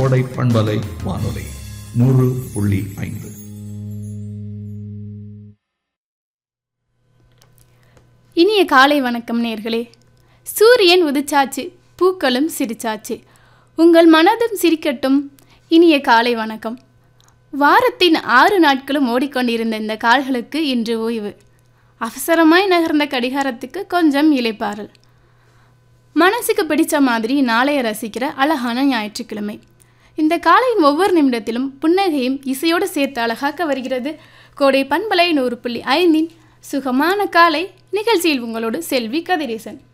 கோடை பண்பலை வானொலி நூறு புள்ளி ஐந்து இனிய காலை வணக்கம் நேர்களே சூரியன் உதிச்சாச்சு பூக்களும் சிரிச்சாச்சு உங்கள் மனதும் சிரிக்கட்டும் இனிய காலை வணக்கம் வாரத்தின் ஆறு நாட்களும் ஓடிக்கொண்டிருந்த இந்த கால்களுக்கு இன்று ஓய்வு அவசரமாய் நகர்ந்த கடிகாரத்துக்கு கொஞ்சம் இலைப்பாறல் மனசுக்கு பிடிச்ச மாதிரி நாளைய ரசிக்கிற அழகான ஞாயிற்றுக்கிழமை இந்த காலையின் ஒவ்வொரு நிமிடத்திலும் புன்னகையும் இசையோடு சேர்த்து அழகாக்க வருகிறது கோடை பண்பலை நூறு புள்ளி ஐந்தின் சுகமான காலை நிகழ்ச்சியில் உங்களோடு செல்வி கதிரேசன்